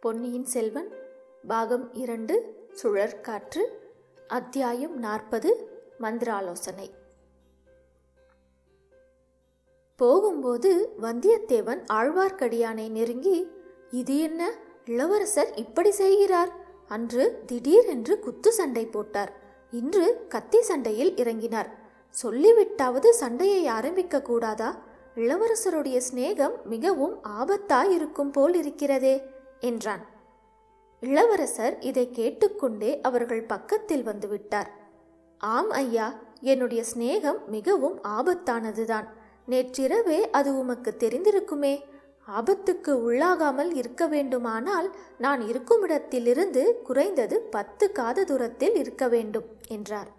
பொன்னியின் செல்வன் பாகம் இரண்டு சுழற்காற்று அத்தியாயம் நாற்பது மந்திராலோசனை போகும்போது வந்தியத்தேவன் ஆழ்வார்க்கடியானை நெருங்கி இது என்ன இளவரசர் இப்படி செய்கிறார் அன்று திடீரென்று குத்து சண்டை போட்டார் இன்று கத்தி சண்டையில் இறங்கினார் சொல்லிவிட்டாவது சண்டையை ஆரம்பிக்க கூடாதா இளவரசருடைய சிநேகம் மிகவும் ஆபத்தாயிருக்கும் போல் இருக்கிறதே என்றான் இளவரசர் இதை கேட்டுக்கொண்டே அவர்கள் பக்கத்தில் வந்துவிட்டார் ஆம் ஐயா என்னுடைய சிநேகம் மிகவும் ஆபத்தானதுதான் நேற்றிரவே அது உமக்கு தெரிந்திருக்குமே ஆபத்துக்கு உள்ளாகாமல் இருக்க வேண்டுமானால் நான் இருக்கும் இடத்திலிருந்து குறைந்தது பத்து காத தூரத்தில் இருக்க வேண்டும் என்றார்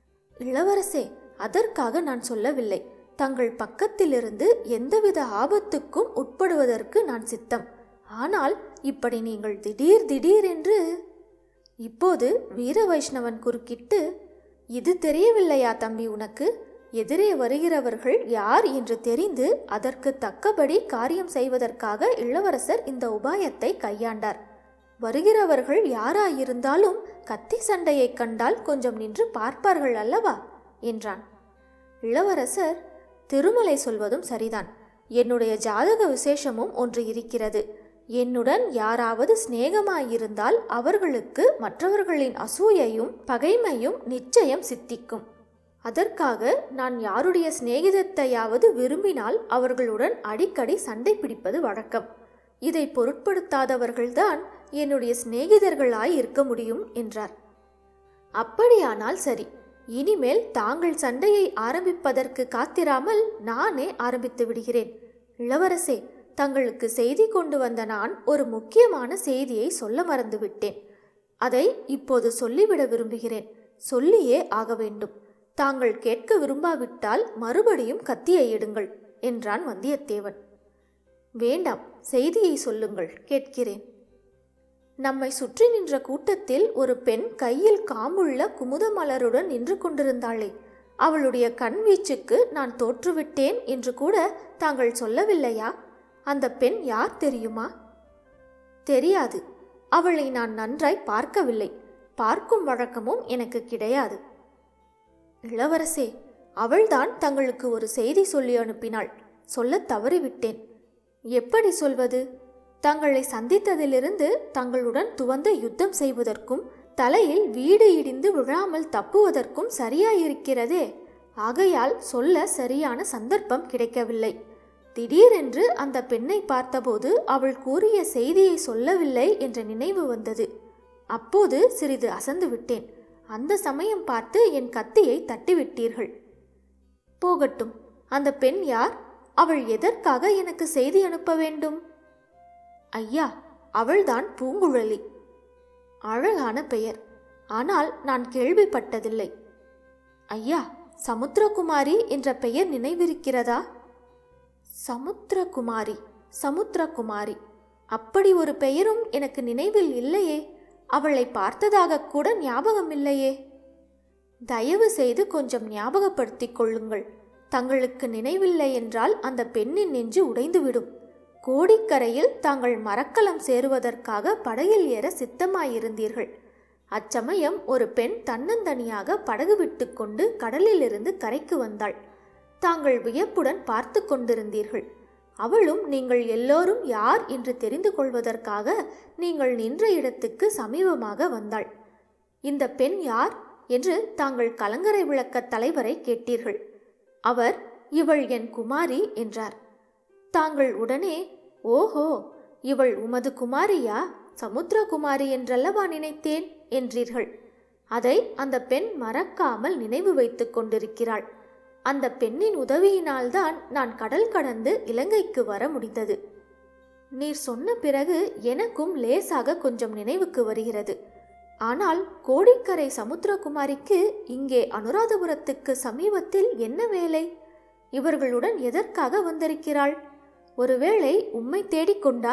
இளவரசே அதற்காக நான் சொல்லவில்லை தங்கள் பக்கத்திலிருந்து எந்தவித ஆபத்துக்கும் உட்படுவதற்கு நான் சித்தம் ஆனால் இப்படி நீங்கள் திடீர் திடீர் என்று இப்போது வீர வைஷ்ணவன் குறுக்கிட்டு இது தெரியவில்லையா தம்பி உனக்கு எதிரே வருகிறவர்கள் யார் என்று தெரிந்து அதற்கு தக்கபடி காரியம் செய்வதற்காக இளவரசர் இந்த உபாயத்தை கையாண்டார் வருகிறவர்கள் யாராயிருந்தாலும் கத்தி சண்டையைக் கண்டால் கொஞ்சம் நின்று பார்ப்பார்கள் அல்லவா என்றான் இளவரசர் திருமலை சொல்வதும் சரிதான் என்னுடைய ஜாதக விசேஷமும் ஒன்று இருக்கிறது என்னுடன் யாராவது சிநேகமாயிருந்தால் அவர்களுக்கு மற்றவர்களின் அசூயையும் பகைமையும் நிச்சயம் சித்திக்கும் அதற்காக நான் யாருடைய சிநேகிதத்தையாவது விரும்பினால் அவர்களுடன் அடிக்கடி சண்டை பிடிப்பது வழக்கம் இதை பொருட்படுத்தாதவர்கள்தான் என்னுடைய சிநேகிதர்களாய் இருக்க முடியும் என்றார் அப்படியானால் சரி இனிமேல் தாங்கள் சண்டையை ஆரம்பிப்பதற்கு காத்திராமல் நானே ஆரம்பித்து விடுகிறேன் இளவரசே தங்களுக்கு செய்தி கொண்டு வந்த நான் ஒரு முக்கியமான செய்தியை சொல்ல மறந்துவிட்டேன் அதை இப்போது சொல்லிவிட விரும்புகிறேன் சொல்லியே ஆக வேண்டும் தாங்கள் கேட்க விரும்பாவிட்டால் மறுபடியும் கத்தியை எடுங்கள் என்றான் வந்தியத்தேவன் வேண்டாம் செய்தியை சொல்லுங்கள் கேட்கிறேன் நம்மை சுற்றி நின்ற கூட்டத்தில் ஒரு பெண் கையில் காம்புள்ள குமுத மலருடன் நின்று கொண்டிருந்தாளே அவளுடைய கண் வீச்சுக்கு நான் தோற்றுவிட்டேன் என்று கூட தாங்கள் சொல்லவில்லையா அந்த பெண் யார் தெரியுமா தெரியாது அவளை நான் நன்றாய் பார்க்கவில்லை பார்க்கும் வழக்கமும் எனக்கு கிடையாது இளவரசே அவள்தான் தங்களுக்கு ஒரு செய்தி சொல்லி அனுப்பினாள் சொல்ல தவறிவிட்டேன் எப்படி சொல்வது தங்களை சந்தித்ததிலிருந்து தங்களுடன் துவந்த யுத்தம் செய்வதற்கும் தலையில் வீடு இடிந்து விழாமல் தப்புவதற்கும் சரியாயிருக்கிறதே ஆகையால் சொல்ல சரியான சந்தர்ப்பம் கிடைக்கவில்லை திடீரென்று அந்த பெண்ணை பார்த்தபோது அவள் கூறிய செய்தியை சொல்லவில்லை என்ற நினைவு வந்தது அப்போது சிறிது அசந்து விட்டேன் அந்த சமயம் பார்த்து என் கத்தியை தட்டிவிட்டீர்கள் போகட்டும் அந்த பெண் யார் அவள் எதற்காக எனக்கு செய்தி அனுப்ப வேண்டும் ஐயா அவள்தான் பூங்குழலி அழகான பெயர் ஆனால் நான் கேள்விப்பட்டதில்லை ஐயா சமுத்திரகுமாரி என்ற பெயர் நினைவிருக்கிறதா சமுத்திரகுமாரி சமுத்திரகுமாரி அப்படி ஒரு பெயரும் எனக்கு நினைவில் இல்லையே அவளை பார்த்ததாக கூட ஞாபகம் இல்லையே தயவு செய்து கொஞ்சம் ஞாபகப்படுத்திக் கொள்ளுங்கள் தங்களுக்கு நினைவில்லை என்றால் அந்த பெண்ணின் நெஞ்சு உடைந்துவிடும் கோடிக்கரையில் தாங்கள் மரக்கலம் சேருவதற்காக படகில் ஏற சித்தமாயிருந்தீர்கள் அச்சமயம் ஒரு பெண் தன்னந்தனியாக படகு விட்டுக்கொண்டு கடலிலிருந்து கரைக்கு வந்தாள் தாங்கள் வியப்புடன் பார்த்து கொண்டிருந்தீர்கள் அவளும் நீங்கள் எல்லோரும் யார் என்று தெரிந்து கொள்வதற்காக நீங்கள் நின்ற இடத்துக்கு சமீபமாக வந்தாள் இந்த பெண் யார் என்று தாங்கள் கலங்கரை விளக்க தலைவரை கேட்டீர்கள் அவர் இவள் என் குமாரி என்றார் தாங்கள் உடனே ஓஹோ இவள் உமது குமாரியா சமுத்திரகுமாரி என்றல்லவா நினைத்தேன் என்றீர்கள் அதை அந்த பெண் மறக்காமல் நினைவு வைத்துக் கொண்டிருக்கிறாள் அந்த பெண்ணின் உதவியினால்தான் நான் கடல் கடந்து இலங்கைக்கு வர முடிந்தது நீர் சொன்ன பிறகு எனக்கும் லேசாக கொஞ்சம் நினைவுக்கு வருகிறது ஆனால் கோடிக்கரை சமுத்திரகுமாரிக்கு இங்கே அனுராதபுரத்துக்கு சமீபத்தில் என்ன வேலை இவர்களுடன் எதற்காக வந்திருக்கிறாள் ஒருவேளை உம்மை தேடிக்கொண்டா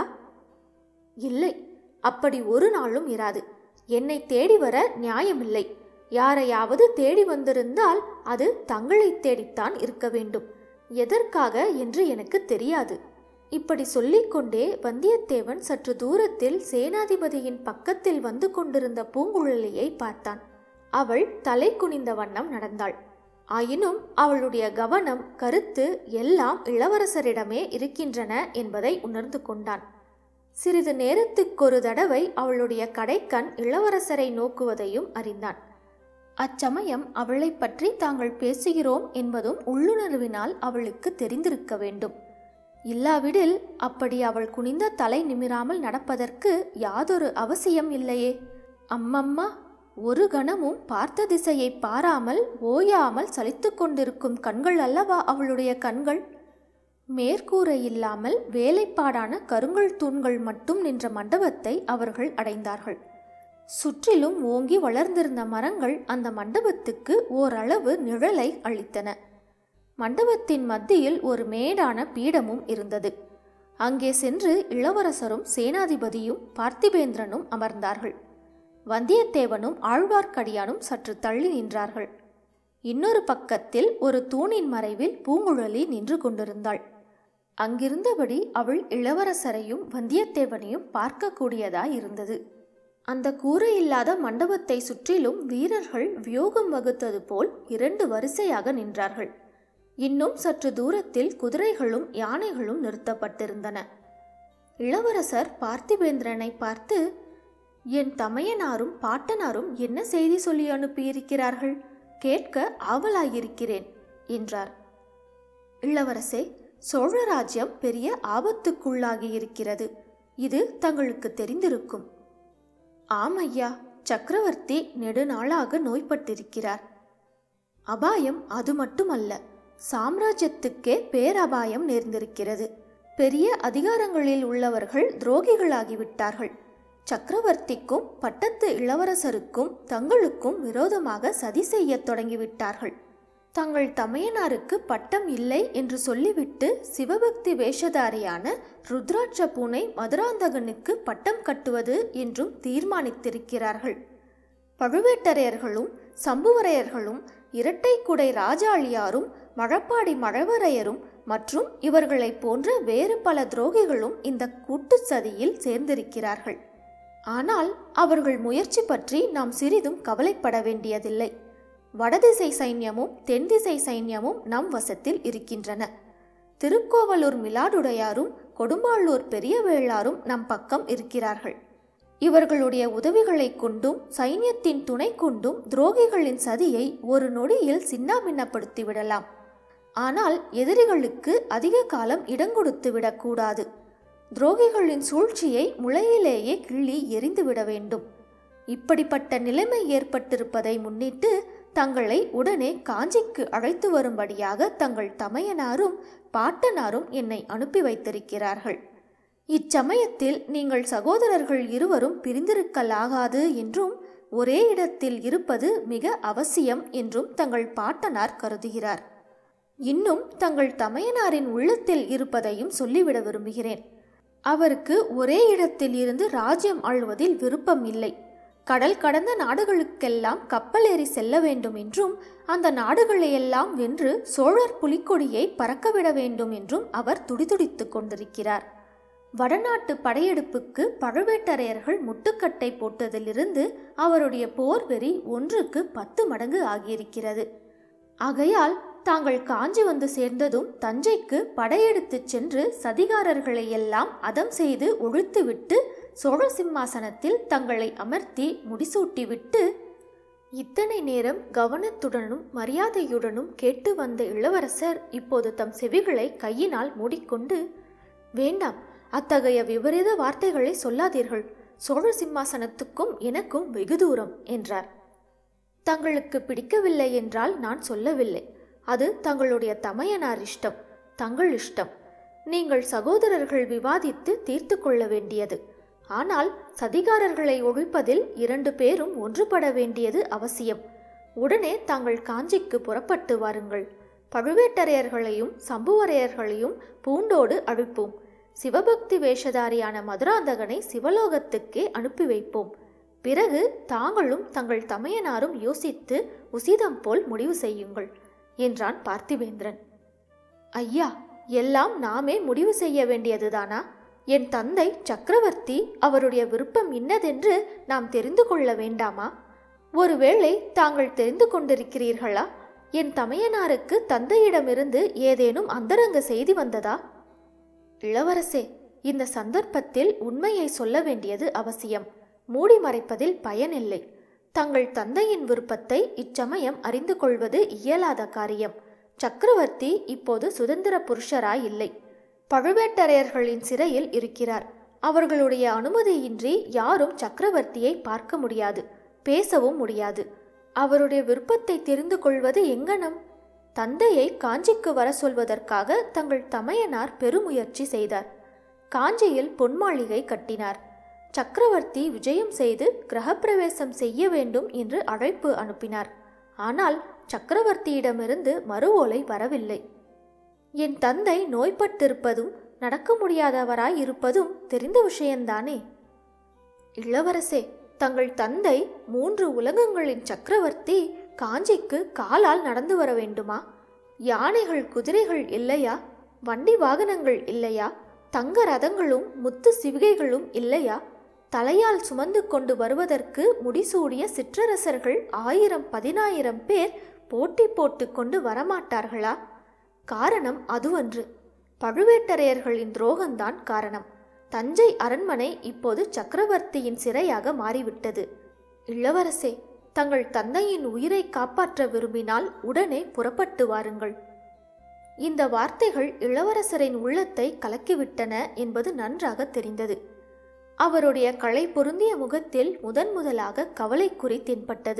இல்லை அப்படி ஒரு நாளும் இராது என்னை தேடி வர நியாயமில்லை யாரையாவது தேடி வந்திருந்தால் அது தங்களை தேடித்தான் இருக்க வேண்டும் எதற்காக என்று எனக்கு தெரியாது இப்படி சொல்லிக்கொண்டே வந்தியத்தேவன் சற்று தூரத்தில் சேனாதிபதியின் பக்கத்தில் வந்து கொண்டிருந்த பூங்குழலியை பார்த்தான் அவள் தலை குனிந்த வண்ணம் நடந்தாள் ஆயினும் அவளுடைய கவனம் கருத்து எல்லாம் இளவரசரிடமே இருக்கின்றன என்பதை உணர்ந்து கொண்டான் சிறிது நேரத்துக்கொரு தடவை அவளுடைய கடைக்கண் இளவரசரை நோக்குவதையும் அறிந்தான் அச்சமயம் அவளை பற்றி தாங்கள் பேசுகிறோம் என்பதும் உள்ளுணர்வினால் அவளுக்கு தெரிந்திருக்க வேண்டும் இல்லாவிடில் அப்படி அவள் குனிந்த தலை நிமிராமல் நடப்பதற்கு யாதொரு அவசியம் இல்லையே அம்மம்மா ஒரு கணமும் பார்த்த திசையை பாராமல் ஓயாமல் சலித்து கொண்டிருக்கும் கண்கள் அல்லவா அவளுடைய கண்கள் மேற்கூரை இல்லாமல் வேலைப்பாடான கருங்கல் தூண்கள் மட்டும் நின்ற மண்டபத்தை அவர்கள் அடைந்தார்கள் சுற்றிலும் ஓங்கி வளர்ந்திருந்த மரங்கள் அந்த மண்டபத்துக்கு ஓரளவு நிழலை அளித்தன மண்டபத்தின் மத்தியில் ஒரு மேடான பீடமும் இருந்தது அங்கே சென்று இளவரசரும் சேனாதிபதியும் பார்த்திபேந்திரனும் அமர்ந்தார்கள் வந்தியத்தேவனும் ஆழ்வார்க்கடியானும் சற்று தள்ளி நின்றார்கள் இன்னொரு பக்கத்தில் ஒரு தூணின் மறைவில் பூங்குழலி நின்று கொண்டிருந்தாள் அங்கிருந்தபடி அவள் இளவரசரையும் வந்தியத்தேவனையும் பார்க்கக்கூடியதாய் இருந்தது அந்த கூரை இல்லாத மண்டபத்தை சுற்றிலும் வீரர்கள் வியோகம் வகுத்தது போல் இரண்டு வரிசையாக நின்றார்கள் இன்னும் சற்று தூரத்தில் குதிரைகளும் யானைகளும் நிறுத்தப்பட்டிருந்தன இளவரசர் பார்த்திபேந்திரனை பார்த்து என் தமையனாரும் பாட்டனாரும் என்ன செய்தி சொல்லி அனுப்பியிருக்கிறார்கள் கேட்க ஆவலாயிருக்கிறேன் என்றார் இளவரசே சோழ ராஜ்யம் பெரிய ஆபத்துக்குள்ளாகி இருக்கிறது இது தங்களுக்கு தெரிந்திருக்கும் ஆம் ஐயா சக்கரவர்த்தி நெடுநாளாக நோய்பட்டிருக்கிறார் அபாயம் அது மட்டுமல்ல சாம்ராஜ்யத்துக்கே பேரபாயம் நேர்ந்திருக்கிறது பெரிய அதிகாரங்களில் உள்ளவர்கள் துரோகிகளாகிவிட்டார்கள் சக்கரவர்த்திக்கும் பட்டத்து இளவரசருக்கும் தங்களுக்கும் விரோதமாக சதி செய்யத் தொடங்கிவிட்டார்கள் தங்கள் தமையனாருக்கு பட்டம் இல்லை என்று சொல்லிவிட்டு சிவபக்தி வேஷதாரியான ருத்ராட்ச பூனை மதுராந்தகனுக்கு பட்டம் கட்டுவது என்றும் தீர்மானித்திருக்கிறார்கள் பழுவேட்டரையர்களும் சம்புவரையர்களும் இரட்டைக்குடை ராஜாளியாரும் மழப்பாடி மழவரையரும் மற்றும் இவர்களைப் போன்ற வேறு பல துரோகிகளும் இந்த கூட்டு சதியில் சேர்ந்திருக்கிறார்கள் ஆனால் அவர்கள் முயற்சி பற்றி நாம் சிறிதும் கவலைப்பட வேண்டியதில்லை வடதிசை சைன்யமும் தென்திசை சைன்யமும் நம் வசத்தில் இருக்கின்றன திருக்கோவலூர் மிலாடுடையாரும் கொடும்பாளூர் பெரிய வேளாரும் நம் பக்கம் இருக்கிறார்கள் இவர்களுடைய உதவிகளை கொண்டும் சைன்யத்தின் துணை கொண்டும் துரோகிகளின் சதியை ஒரு நொடியில் சின்னாபின்னப்படுத்தி விடலாம் ஆனால் எதிரிகளுக்கு அதிக காலம் இடங்கொடுத்து விடக்கூடாது துரோகிகளின் சூழ்ச்சியை முளையிலேயே கிள்ளி எரிந்துவிட வேண்டும் இப்படிப்பட்ட நிலைமை ஏற்பட்டிருப்பதை முன்னிட்டு தங்களை உடனே காஞ்சிக்கு அழைத்து வரும்படியாக தங்கள் தமையனாரும் பாட்டனாரும் என்னை அனுப்பி வைத்திருக்கிறார்கள் இச்சமயத்தில் நீங்கள் சகோதரர்கள் இருவரும் பிரிந்திருக்கலாகாது என்றும் ஒரே இடத்தில் இருப்பது மிக அவசியம் என்றும் தங்கள் பாட்டனார் கருதுகிறார் இன்னும் தங்கள் தமையனாரின் உள்ளத்தில் இருப்பதையும் சொல்லிவிட விரும்புகிறேன் அவருக்கு ஒரே இடத்தில் இருந்து ராஜ்யம் ஆள்வதில் விருப்பம் இல்லை கடல் கடந்த நாடுகளுக்கெல்லாம் கப்பல் ஏறி செல்ல வேண்டும் என்றும் அந்த நாடுகளையெல்லாம் வென்று சோழர் புலிக்கொடியை பறக்கவிட வேண்டும் என்றும் அவர் துடிதுடித்துக் கொண்டிருக்கிறார் வடநாட்டு படையெடுப்புக்கு பழுவேட்டரையர்கள் முட்டுக்கட்டை போட்டதிலிருந்து அவருடைய போர் வெறி ஒன்றுக்கு பத்து மடங்கு ஆகியிருக்கிறது ஆகையால் தாங்கள் காஞ்சி வந்து சேர்ந்ததும் தஞ்சைக்கு படையெடுத்துச் சென்று சதிகாரர்களை எல்லாம் அதம் செய்து ஒழித்துவிட்டு சோழ சிம்மாசனத்தில் தங்களை அமர்த்தி முடிசூட்டிவிட்டு இத்தனை நேரம் கவனத்துடனும் மரியாதையுடனும் கேட்டு வந்த இளவரசர் இப்போது தம் செவிகளை கையினால் மூடிக்கொண்டு வேண்டாம் அத்தகைய விபரீத வார்த்தைகளை சொல்லாதீர்கள் சோழ சிம்மாசனத்துக்கும் எனக்கும் வெகு தூரம் என்றார் தங்களுக்கு பிடிக்கவில்லை என்றால் நான் சொல்லவில்லை அது தங்களுடைய தமையனார் இஷ்டம் தங்கள் இஷ்டம் நீங்கள் சகோதரர்கள் விவாதித்து தீர்த்து கொள்ள வேண்டியது ஆனால் சதிகாரர்களை ஒழிப்பதில் இரண்டு பேரும் ஒன்றுபட வேண்டியது அவசியம் உடனே தாங்கள் காஞ்சிக்கு புறப்பட்டு வாருங்கள் பழுவேட்டரையர்களையும் சம்புவரையர்களையும் பூண்டோடு அழிப்போம் சிவபக்தி வேஷதாரியான மதுராந்தகனை சிவலோகத்துக்கே அனுப்பி வைப்போம் பிறகு தாங்களும் தங்கள் தமையனாரும் யோசித்து உசிதம் போல் முடிவு செய்யுங்கள் என்றான் பார்த்திபேந்திரன் ஐயா எல்லாம் நாமே முடிவு செய்ய வேண்டியதுதானா என் தந்தை சக்கரவர்த்தி அவருடைய விருப்பம் இன்னதென்று நாம் தெரிந்து கொள்ள வேண்டாமா ஒருவேளை தாங்கள் தெரிந்து கொண்டிருக்கிறீர்களா என் தமையனாருக்கு தந்தையிடமிருந்து ஏதேனும் அந்தரங்க செய்தி வந்ததா இளவரசே இந்த சந்தர்ப்பத்தில் உண்மையை சொல்ல வேண்டியது அவசியம் மூடி மறைப்பதில் பயனில்லை தங்கள் தந்தையின் விருப்பத்தை இச்சமயம் அறிந்து கொள்வது இயலாத காரியம் சக்கரவர்த்தி இப்போது சுதந்திர புருஷராய் இல்லை பழுவேட்டரையர்களின் சிறையில் இருக்கிறார் அவர்களுடைய அனுமதியின்றி யாரும் சக்கரவர்த்தியை பார்க்க முடியாது பேசவும் முடியாது அவருடைய விருப்பத்தை தெரிந்து கொள்வது எங்கனம் தந்தையை காஞ்சிக்கு வர சொல்வதற்காக தங்கள் தமையனார் பெருமுயற்சி செய்தார் காஞ்சியில் பொன்மாளிகை கட்டினார் சக்கரவர்த்தி விஜயம் செய்து கிரகப்பிரவேசம் செய்ய வேண்டும் என்று அழைப்பு அனுப்பினார் ஆனால் சக்கரவர்த்தியிடமிருந்து மறு ஓலை வரவில்லை என் தந்தை நோய்பட்டிருப்பதும் நடக்க முடியாதவராய் இருப்பதும் தெரிந்த விஷயம்தானே இளவரசே தங்கள் தந்தை மூன்று உலகங்களின் சக்கரவர்த்தி காஞ்சிக்கு காலால் நடந்து வர வேண்டுமா யானைகள் குதிரைகள் இல்லையா வண்டி வாகனங்கள் இல்லையா தங்க ரதங்களும் முத்து சிவிகைகளும் இல்லையா தலையால் சுமந்து கொண்டு வருவதற்கு முடிசூடிய சிற்றரசர்கள் ஆயிரம் பதினாயிரம் பேர் போட்டி போட்டு கொண்டு வரமாட்டார்களா காரணம் அதுவன்று பழுவேட்டரையர்களின் துரோகம்தான் காரணம் தஞ்சை அரண்மனை இப்போது சக்கரவர்த்தியின் சிறையாக மாறிவிட்டது இளவரசே தங்கள் தந்தையின் உயிரை காப்பாற்ற விரும்பினால் உடனே புறப்பட்டு வாருங்கள் இந்த வார்த்தைகள் இளவரசரின் உள்ளத்தை கலக்கிவிட்டன என்பது நன்றாக தெரிந்தது அவருடைய களை பொருந்திய முகத்தில் முதன் முதலாக கவலைக்குறி தென்பட்டது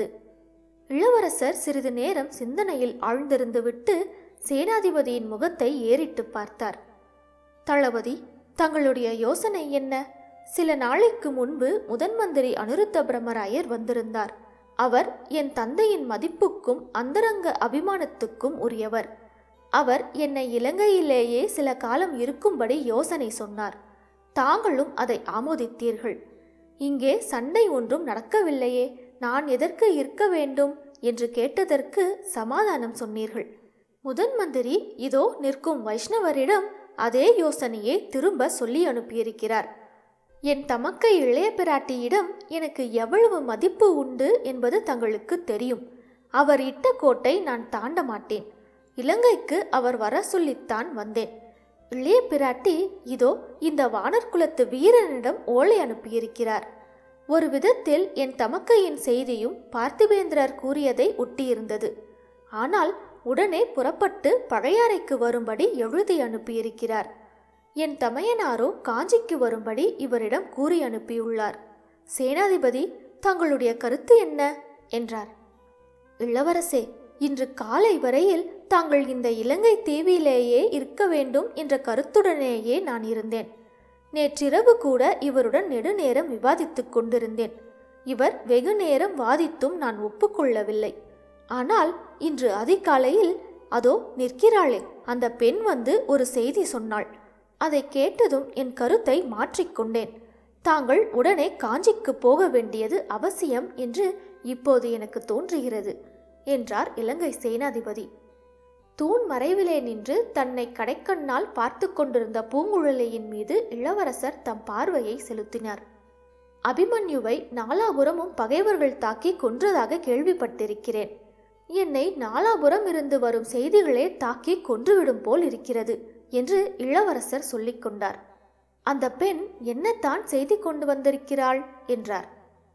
இளவரசர் சிறிது நேரம் சிந்தனையில் ஆழ்ந்திருந்துவிட்டு சேனாதிபதியின் முகத்தை ஏறிட்டு பார்த்தார் தளபதி தங்களுடைய யோசனை என்ன சில நாளைக்கு முன்பு முதன் மந்திரி அனிருத்த பிரம்மராயர் வந்திருந்தார் அவர் என் தந்தையின் மதிப்புக்கும் அந்தரங்க அபிமானத்துக்கும் உரியவர் அவர் என்னை இலங்கையிலேயே சில காலம் இருக்கும்படி யோசனை சொன்னார் தாங்களும் அதை ஆமோதித்தீர்கள் இங்கே சண்டை ஒன்றும் நடக்கவில்லையே நான் எதற்கு இருக்க வேண்டும் என்று கேட்டதற்கு சமாதானம் சொன்னீர்கள் முதன் மந்திரி இதோ நிற்கும் வைஷ்ணவரிடம் அதே யோசனையை திரும்ப சொல்லி அனுப்பியிருக்கிறார் என் தமக்கை இளைய பிராட்டியிடம் எனக்கு எவ்வளவு மதிப்பு உண்டு என்பது தங்களுக்கு தெரியும் அவர் இட்ட கோட்டை நான் தாண்ட மாட்டேன் இலங்கைக்கு அவர் வர சொல்லித்தான் வந்தேன் இளைய பிராட்டி இதோ இந்த வானர் குலத்து வீரனிடம் ஓலை அனுப்பியிருக்கிறார் ஒரு விதத்தில் என் தமக்கையின் செய்தியும் பார்த்திபேந்திரர் கூறியதை ஒட்டியிருந்தது ஆனால் உடனே புறப்பட்டு பழையாறைக்கு வரும்படி எழுதி அனுப்பியிருக்கிறார் என் தமையனாரோ காஞ்சிக்கு வரும்படி இவரிடம் கூறி அனுப்பியுள்ளார் சேனாதிபதி தங்களுடைய கருத்து என்ன என்றார் இளவரசே இன்று காலை வரையில் தாங்கள் இந்த இலங்கை தீவிலேயே இருக்க வேண்டும் என்ற கருத்துடனேயே நான் இருந்தேன் நேற்றிரவு கூட இவருடன் நெடுநேரம் விவாதித்துக் கொண்டிருந்தேன் இவர் வெகு நேரம் வாதித்தும் நான் ஒப்புக்கொள்ளவில்லை ஆனால் இன்று அதிகாலையில் அதோ நிற்கிறாளே அந்த பெண் வந்து ஒரு செய்தி சொன்னாள் அதை கேட்டதும் என் கருத்தை மாற்றிக்கொண்டேன் தாங்கள் உடனே காஞ்சிக்கு போக வேண்டியது அவசியம் என்று இப்போது எனக்கு தோன்றுகிறது என்றார் இலங்கை சேனாதிபதி தூண் மறைவிலே நின்று தன்னை கடைக்கண்ணால் பார்த்து கொண்டிருந்த பூங்குழலியின் மீது இளவரசர் தம் பார்வையை செலுத்தினார் அபிமன்யுவை நாலாபுரமும் பகைவர்கள் தாக்கி கொன்றதாக கேள்விப்பட்டிருக்கிறேன் என்னை நாலாபுரம் இருந்து வரும் செய்திகளே தாக்கி கொன்றுவிடும் போல் இருக்கிறது என்று இளவரசர் சொல்லிக் கொண்டார் அந்த பெண் என்னத்தான் செய்தி கொண்டு வந்திருக்கிறாள் என்றார்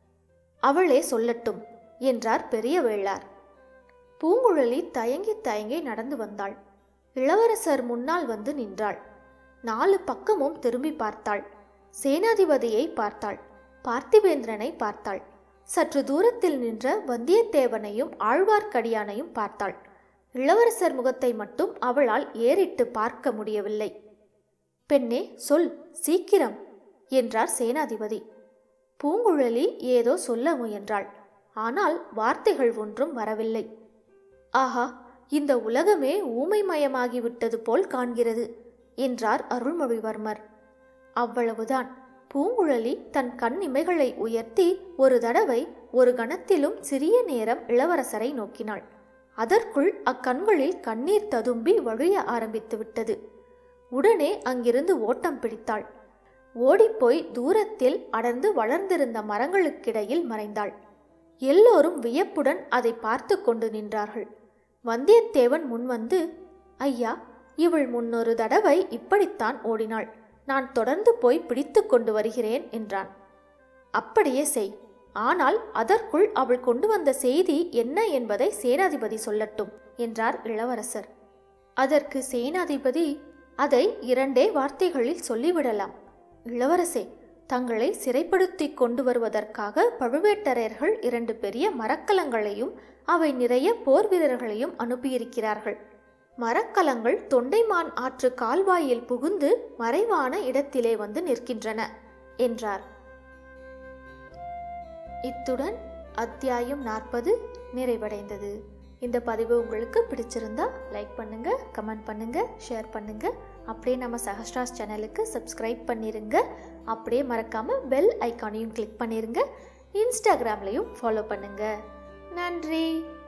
அவளே சொல்லட்டும் என்றார் பெரிய வேளார் பூங்குழலி தயங்கி தயங்கி நடந்து வந்தாள் இளவரசர் முன்னால் வந்து நின்றாள் நாலு பக்கமும் திரும்பி பார்த்தாள் சேனாதிபதியை பார்த்தாள் பார்த்திபேந்திரனை பார்த்தாள் சற்று தூரத்தில் நின்ற வந்தியத்தேவனையும் ஆழ்வார்க்கடியானையும் பார்த்தாள் இளவரசர் முகத்தை மட்டும் அவளால் ஏறிட்டு பார்க்க முடியவில்லை பெண்ணே சொல் சீக்கிரம் என்றார் சேனாதிபதி பூங்குழலி ஏதோ சொல்ல முயன்றாள் ஆனால் வார்த்தைகள் ஒன்றும் வரவில்லை ஆஹா இந்த உலகமே ஊமைமயமாகிவிட்டது போல் காண்கிறது என்றார் அருள்மொழிவர்மர் அவ்வளவுதான் பூங்குழலி தன் கண் இமைகளை உயர்த்தி ஒரு தடவை ஒரு கணத்திலும் சிறிய நேரம் இளவரசரை நோக்கினாள் அதற்குள் அக்கண்களில் கண்ணீர் ததும்பி வழிய ஆரம்பித்து விட்டது உடனே அங்கிருந்து ஓட்டம் பிடித்தாள் ஓடிப்போய் தூரத்தில் அடர்ந்து வளர்ந்திருந்த மரங்களுக்கிடையில் மறைந்தாள் எல்லோரும் வியப்புடன் அதை பார்த்து கொண்டு நின்றார்கள் வந்தியத்தேவன் முன்வந்து ஐயா இவள் முன்னொரு தடவை இப்படித்தான் ஓடினாள் நான் தொடர்ந்து போய் பிடித்து கொண்டு வருகிறேன் என்றான் அப்படியே செய் ஆனால் அதற்குள் அவள் கொண்டு வந்த செய்தி என்ன என்பதை சேனாதிபதி சொல்லட்டும் என்றார் இளவரசர் அதற்கு சேனாதிபதி அதை இரண்டே வார்த்தைகளில் சொல்லிவிடலாம் இளவரசே தங்களை சிறைப்படுத்தி கொண்டு வருவதற்காக பழுவேட்டரையர்கள் இரண்டு பெரிய மரக்கலங்களையும் அவை நிறைய போர் வீரர்களையும் அனுப்பியிருக்கிறார்கள் மரக்கலங்கள் தொண்டைமான் ஆற்று கால்வாயில் புகுந்து மறைவான இடத்திலே வந்து நிற்கின்றன என்றார் இத்துடன் அத்தியாயம் நாற்பது நிறைவடைந்தது இந்த பதிவு உங்களுக்கு பிடிச்சிருந்தா லைக் பண்ணுங்க கமெண்ட் பண்ணுங்க ஷேர் பண்ணுங்க அப்படியே நம்ம சஹஸ்ராஸ் சேனலுக்கு சப்ஸ்கிரைப் பண்ணிருங்க அப்படியே மறக்காம பெல் ஐக்கானையும் கிளிக் பண்ணிருங்க இன்ஸ்டாகிராம்லையும் ஃபாலோ பண்ணுங்க நன்றி